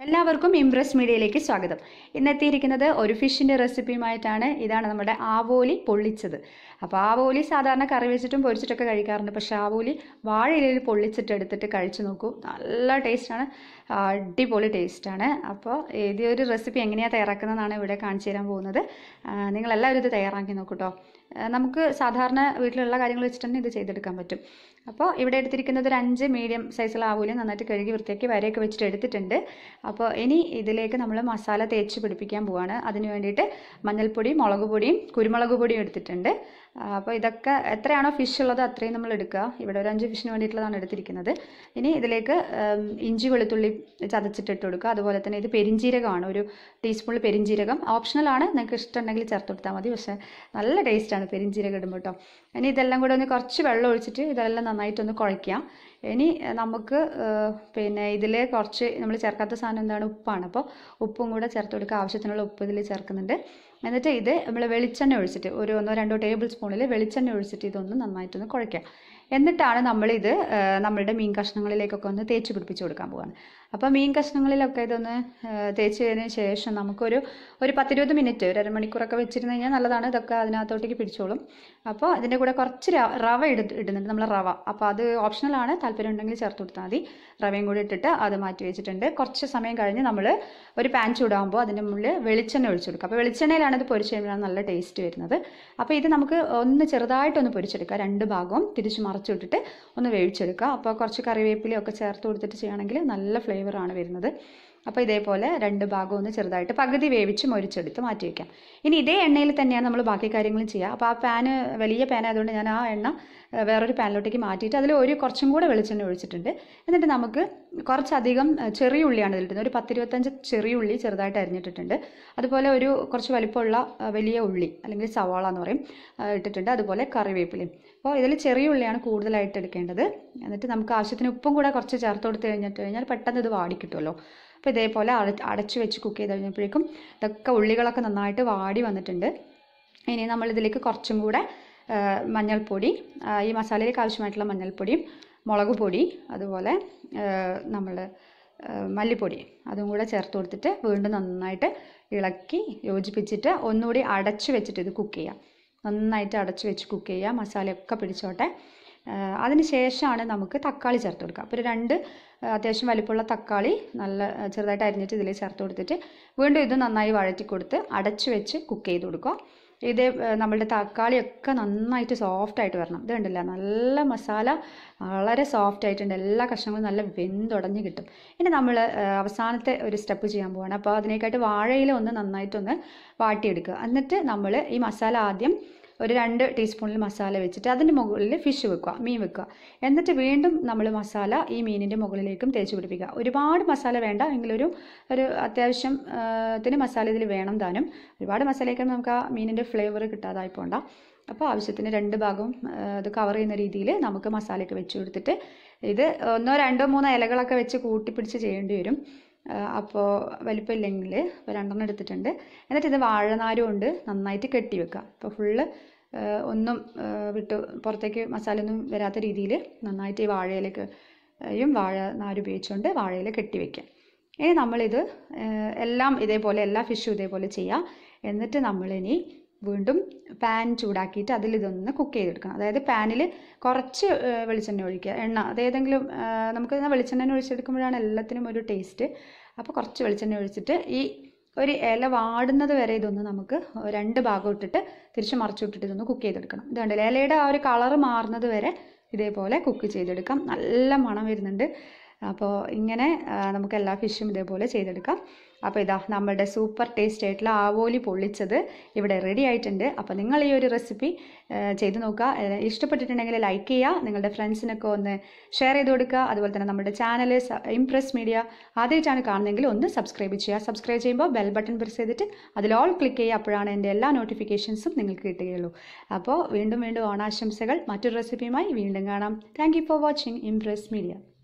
എല്ലാവർക്കും ഇംപ്രസ് മീഡിയയിലേക്ക് സ്വാഗതം ഇന്നെത്തിയിരിക്കുന്നത് ഒരു ഫിഷിൻ്റെ റെസിപ്പിയുമായിട്ടാണ് ഇതാണ് നമ്മുടെ ആവോലി പൊള്ളിച്ചത് അപ്പോൾ ആവോലി സാധാരണ കറി വെച്ചിട്ടും പൊരിച്ചിട്ടൊക്കെ കഴിക്കാറുണ്ട് പക്ഷേ ആവോലി വാഴയിലയിൽ പൊള്ളിച്ചിട്ട് എടുത്തിട്ട് കഴിച്ചു നോക്കൂ നല്ല ടേസ്റ്റാണ് അടിപൊളി ടേസ്റ്റാണ് അപ്പോൾ ഇത് ഒരു റെസിപ്പി എങ്ങനെയാണ് തയ്യാറാക്കുന്നതെന്നാണ് ഇവിടെ കാണിച്ചു തരാൻ പോകുന്നത് ആ, നിങ്ങളെല്ലാവരും ഇത് തയ്യാറാക്കി നോക്കൂ കേട്ടോ ആ, നമുക്ക് സാധാരണ വീട്ടിലുള്ള കാര്യങ്ങൾ വെച്ചിട്ട് തന്നെ ഇത് ചെയ്തെടുക്കാൻ പറ്റും അപ്പോൾ ഇവിടെ എടുത്തിരിക്കുന്നത് ഒരു അഞ്ച് മീഡിയം സൈസുള്ള ആവൂല് നന്നായിട്ട് കഴുകി വൃത്തിയാക്കി വരയൊക്കെ വെച്ചിട്ട് എടുത്തിട്ടുണ്ട് അപ്പോൾ ഇനി ഇതിലേക്ക് നമ്മൾ മസാല തേച്ച് പിടിപ്പിക്കാൻ പോവാണ് അതിന് വേണ്ടിയിട്ട് മഞ്ഞൾപ്പൊടി മുളക് പൊടിയും കുരുമുളക് പൊടിയും എടുത്തിട്ടുണ്ട് ആ, അപ്പോൾ ഇതൊക്കെ എത്രയാണോ ഫിഷ് ഉള്ളത് അത്രയും നമ്മൾ എടുക്കുക ഇവിടെ ഒരു അഞ്ച് ഫിഷിന് വേണ്ടിയിട്ടുള്ളതാണ് എടുത്തിരിക്കുന്നത് ഇനി ഇതിലേക്ക് ഉം, ഇഞ്ചി വെളുത്തുള്ളി ചതച്ചിട്ടിട്ട് കൊടുക്കുക അതുപോലെ തന്നെ ഇത് പെരിഞ്ജീരകമാണ് ഒരു ടീസ്പൂൺ പെരിഞ്ജീരകം ഓപ്ഷണലാണ് നിങ്ങൾക്ക് ഇഷ്ടമുണ്ടെങ്കിൽ ചേർത്ത് കൊടുത്താൽ മതി പക്ഷേ നല്ല ടേസ്റ്റാണ് പെരിഞ്ജീരകം ഇടുമ്പോൾ കേട്ടോ ഇനി ഇതെല്ലാം കൂടെ ഒന്ന് കുറച്ച് വെള്ളം ഒഴിച്ചിട്ട് ഇതെല്ലാം നന്നായിട്ടൊന്ന് കുഴയ്ക്കാം ഇനി ഏഹ്, നമുക്ക് ഏഹ്, പിന്നെ ഇതിൽ കുറച്ച് നമ്മൾ ചേർക്കാത്ത സാധനം എന്താണ് ഉപ്പാണ് അപ്പോൾ ഉപ്പും കൂടെ ചേർത്ത് കൊടുക്കുക ആവശ്യത്തിനുള്ള ഉപ്പ് ഇതിൽ ചേർക്കുന്നുണ്ട് എന്നിട്ട് ഇത് നമ്മൾ വെളിച്ചെണ്ണ ഒഴിച്ചിട്ട് ഒരു ഒന്നോ രണ്ടോ ടേബിൾ സ്പൂണിൽ വെളിച്ചെണ്ണ ഒഴിച്ചിട്ട് ഇതൊന്ന് നന്നായിട്ടൊന്ന് കുഴയ്ക്കാം എന്നിട്ടാണ് നമ്മളിത് ഏഹ്, നമ്മളുടെ മീൻ കഷ്ണങ്ങളിലേക്കൊക്കെ ഒന്ന് തേച്ച് പിടിപ്പിച്ച് കൊടുക്കാൻ പോവാണ് അപ്പോൾ മീൻ കഷ്ണങ്ങളിലൊക്കെ ഇതൊന്ന് ഏഹ്, തേച്ചതിന് ശേഷം നമുക്കൊരു ഒരു പത്തിരുപത് മിനിറ്റ് ഒരു അരമണിക്കൂറൊക്കെ വെച്ചിരുന്ന് കഴിഞ്ഞാൽ നല്ലതാണ് ഇതൊക്കെ അതിനകത്തോട്ടേക്ക് പിടിച്ചോളും അപ്പോൾ അതിൻ്റെ കൂടെ കുറച്ച് ര- റവ ഇട ഇടുന്നുണ്ട് നമ്മൾ റവ അപ്പോൾ അത് ഓപ്ഷണലാണ് താല്പര്യം ഉണ്ടെങ്കിൽ ചേർത്ത് കൊടുത്താൽ മതി റവയും കൂടി ഇട്ടിട്ട് അത് മാറ്റി വെച്ചിട്ടുണ്ട് കുറച്ച് സമയം കഴിഞ്ഞ് നമ്മൾ ഒരു പാൻ ചൂടാകുമ്പോൾ അതിൻ്റെ മുകളിൽ വെളിച്ചെണ്ണ ഒഴിച്ചു കൊടുക്കുക അപ്പോൾ വെളിച്ചെണ്ണയിലാണ് ഇത് പൊരിച്ച് കഴിയുമ്പോഴാണ് നല്ല ടേസ്റ്റ് വരുന്നത് അപ്പോൾ ഇത് നമുക്ക് ഒന്ന് ചെറുതായിട്ടൊന്ന് പൊരിച്ചെടുക്കുക രണ്ട് ഭാഗവും തിരിച്ച് മറച്ചിട്ടിട്ട് ഒന്ന് വേവിച്ചെടുക്കുക അപ്പോൾ കുറച്ച് കറിവേപ്പിലയൊക്കെ ചേർത്ത് കൊടുത്തിട്ട് ചെയ്യുകയാണെങ്കിൽ നല്ല ഫ്ലേവറാണ് വരുന്നത് അപ്പോൾ ഇതേപോലെ രണ്ട് ഭാഗവും ഒന്ന് ചെറുതായിട്ട് പകുതി വേവിച്ച് മൊരിച്ചെടുത്ത് മാറ്റി വയ്ക്കാം ഇനി ഇതേ എണ്ണയിൽ തന്നെയാണ് നമ്മൾ ബാക്കി കാര്യങ്ങളും ചെയ്യുക അപ്പോൾ ആ പാന് വലിയ പാൻ ആയതുകൊണ്ട് ഞാൻ ആ എണ്ണ ഏഹ്, വേറൊരു പാനിലോട്ടേക്ക് മാറ്റിയിട്ട് അതിൽ ഒരു കുറച്ചും കൂടെ വെളിച്ചെണ്ണ ഒഴിച്ചിട്ടുണ്ട് എന്നിട്ട് നമുക്ക് കുറച്ചധികം ഏഹ്, ചെറിയ ഉള്ളിയാണ് ഇതിലിടുന്നത് ഒരു പത്തിരുപത്തഞ്ച് ചെറിയ ഉള്ളി ചെറുതായിട്ട് അരിഞ്ഞിട്ടിട്ടുണ്ട് അതുപോലെ ഒരു കുറച്ച് വലിപ്പമുള്ള ഏഹ്, വലിയ ഉള്ളി അല്ലെങ്കിൽ സവാള എന്ന് പറയും ഏഹ്, ഇട്ടിട്ടുണ്ട് അതുപോലെ കറിവേപ്പിലയും അപ്പോൾ ഇതിൽ ചെറിയ ഉള്ളിയാണ് കൂടുതലായിട്ട് എടുക്കേണ്ടത് എന്നിട്ട് നമുക്ക് ആവശ്യത്തിന് ഉപ്പും കൂടെ കുറച്ച് ചേർത്ത് കൊടുത്ത് കഴിഞ്ഞിട്ട് കഴിഞ്ഞാൽ പെട്ടെന്ന് ഇത് വാടി കിട്ടുമല്ലോ അപ്പോൾ ഇതേപോലെ അട അടച്ച് വെച്ച് കുക്ക് ചെയ്ത് കഴിഞ്ഞപ്പോഴേക്കും ഇതൊക്കെ ഉള്ളികളൊക്കെ നന്നായിട്ട് വാടി വന്നിട്ടുണ്ട് ഇനി നമ്മളിതിലേക്ക് കുറച്ചും കൂടെ ആ, മഞ്ഞൾപ്പൊടി ആ, ഈ മസാലയിലേക്ക് ആവശ്യമായിട്ടുള്ള മഞ്ഞൾപ്പൊടിയും മുളക് പൊടി അതുപോലെ നമ്മൾ മല്ലിപ്പൊടി അതും കൂടെ ചേർത്ത് കൊടുത്തിട്ട് വീണ്ടും നന്നായിട്ട് ഇളക്കി യോജിപ്പിച്ചിട്ട് ഒന്നുകൂടി അടച്ച് വെച്ചിട്ട് ഇത് കുക്ക് ചെയ്യാം നന്നായിട്ട് അടച്ച് വെച്ച് കുക്ക് ചെയ്യുക മസാലയൊക്കെ പിടിച്ചോട്ടെ അതിന് ശേഷമാണ് നമുക്ക് തക്കാളി ചേർത്ത് കൊടുക്കുക അപ്പോൾ ഒരു രണ്ട് ആ, അത്യാവശ്യം വലിപ്പമുള്ള തക്കാളി നല്ല ആ, ചെറുതായിട്ട് അരിഞ്ഞിട്ട് ഇതിൽ ചേർത്ത് കൊടുത്തിട്ട് വീണ്ടും ഇത് നന്നായി വഴറ്റി കൊടുത്ത് അടച്ച് വെച്ച് കുക്ക് ചെയ്ത് കൊടുക്കുക ഇത് ആ, നമ്മളുടെ തക്കാളിയൊക്കെ നന്നായിട്ട് സോഫ്റ്റ് ആയിട്ട് വരണം ഇത് കണ്ടില്ല നല്ല മസാല വളരെ സോഫ്റ്റ് ആയിട്ടുണ്ട് എല്ലാ കഷ്ണങ്ങളും നല്ല വെന്തുടഞ്ഞ് കിട്ടും ഇനി നമ്മൾ അവസാനത്തെ ഒരു സ്റ്റെപ്പ് ചെയ്യാൻ പോവാണ് അപ്പോൾ അതിനേക്കായിട്ട് വാഴയില ഒന്ന് നന്നായിട്ടൊന്ന് വാട്ടിയെടുക്കുക എന്നിട്ട് നമ്മൾ ഈ മസാല ആദ്യം ഒരു രണ്ട് ടീസ്പൂണിൽ മസാല വെച്ചിട്ട് അതിൻ്റെ മുകളിൽ ഫിഷ് വെക്കുക മീൻ വെക്കുക എന്നിട്ട് വീണ്ടും നമ്മൾ മസാല ഈ മീനിൻ്റെ മുകളിലേക്കും തേച്ച് പിടിപ്പിക്കുക ഒരുപാട് മസാല വേണ്ട എങ്കിലൊരു ഒരു അത്യാവശ്യം ആ, ത്തിന് മസാല ഇതിൽ വേണം താനും ഒരുപാട് മസാലയൊക്കെ നമുക്ക് ആ മീനിൻ്റെ ഫ്ലേവർ കിട്ടാതായി പോകണ്ട അപ്പോൾ ആവശ്യത്തിന് രണ്ട് ഭാഗവും ആ, ഇത് കവർ ചെയ്യുന്ന രീതിയിൽ നമുക്ക് മസാലയൊക്കെ വെച്ച് കൊടുത്തിട്ട് ഇത് ഒന്നോ രണ്ടോ മൂന്നോ ഇലകളൊക്കെ വെച്ച് കൂട്ടിപ്പിടിച്ച് ചെയ്യേണ്ടി വരും അപ്പോൾ വലിപ്പമില്ലെങ്കിൽ ഇപ്പോൾ രണ്ടെണ്ണം എടുത്തിട്ടുണ്ട് എന്നിട്ട് ഇത് വാഴനാരും കൊണ്ട് നന്നായിട്ട് കെട്ടി വെക്കുക അപ്പോൾ ഫുള്ള് ഒന്നും ആ, വിട്ട് പുറത്തേക്ക് മസാല ഒന്നും വരാത്ത രീതിയിൽ നന്നായിട്ട് ഈ വാഴയിലേക്ക് യും വാഴ നാര് ഉപയോഗിച്ചുകൊണ്ട് വാഴയില കെട്ടി വെക്കുക ഇനി നമ്മളിത് ആ, എല്ലാം ഇതേപോലെ എല്ലാ ഫിഷും ഇതേപോലെ ചെയ്യുക എന്നിട്ട് നമ്മളിനി വീണ്ടും പാൻ ചൂടാക്കിയിട്ട് അതിൽ ഇതൊന്ന് കുക്ക് ചെയ്തെടുക്കണം അതായത് പാനിൽ കുറച്ച് ആ, വെളിച്ചെണ്ണ ഒഴിക്കുക എണ്ണ അത് ഏതെങ്കിലും ആ, നമുക്ക് വെളിച്ചെണ്ണ ഒഴിച്ചെടുക്കുമ്പോഴാണ് എല്ലാത്തിനും ഒരു ടേസ്റ്റ് അപ്പോൾ കുറച്ച് വെളിച്ചെണ്ണ ഒഴിച്ചിട്ട് ഈ ഒരു ഇല വാടുന്നത് വരെ ഇതൊന്ന് നമുക്ക് രണ്ട് ഭാഗം ഇട്ടിട്ട് തിരിച്ച് മറിച്ചു വിട്ടിട്ട് ഇതൊന്ന് കുക്ക് ചെയ്തെടുക്കണം ഇത് കണ്ടില്ലേ ഇലയുടെ ആ ഒരു കളറ് മാറുന്നത് വരെ ഇതേപോലെ കുക്ക് ചെയ്തെടുക്കാം നല്ല മണം വരുന്നുണ്ട് അപ്പോൾ ഇങ്ങനെ ആ, നമുക്ക് എല്ലാ ഫിഷും ഇതേപോലെ ചെയ്തെടുക്കാം അപ്പോൾ ഇതാ നമ്മളുടെ സൂപ്പർ ടേസ്റ്റ് ആയിട്ടുള്ള ആവോലി പൊള്ളിച്ചത് ഇവിടെ റെഡി ആയിട്ടുണ്ട് അപ്പോൾ നിങ്ങൾ ഈ ഒരു റെസിപ്പി ചെയ്ത് നോക്കുക ഏഹ് ഇഷ്ടപ്പെട്ടിട്ടുണ്ടെങ്കിൽ ലൈക്ക് ചെയ്യുക നിങ്ങളുടെ ഫ്രണ്ട്സിനൊക്കെ ഒന്ന് ഷെയർ ചെയ്ത് കൊടുക്കുക അതുപോലെ തന്നെ നമ്മുടെ ചാനൽ ഇംപ്രസ് മീഡിയ ആദ്യമായിട്ടാണ് കാണുന്നതെങ്കിൽ ഒന്ന് സബ്സ്ക്രൈബ് ചെയ്യുക സബ്സ്ക്രൈബ് ചെയ്യുമ്പോൾ ബെൽ ബട്ടൺ പ്രസ് ചെയ്തിട്ട് അതിൽ ഓൾ ക്ലിക്ക് ചെയ്യുക അപ്പോഴാണ് എൻ്റെ എല്ലാ നോട്ടിഫിക്കേഷൻസും നിങ്ങൾക്ക് കിട്ടുകയുള്ളൂ അപ്പോൾ വീണ്ടും വീണ്ടും ഓണാശംസകൾ മറ്റൊരു റെസിപ്പിയുമായി വീണ്ടും കാണാം thank you for watching Impress media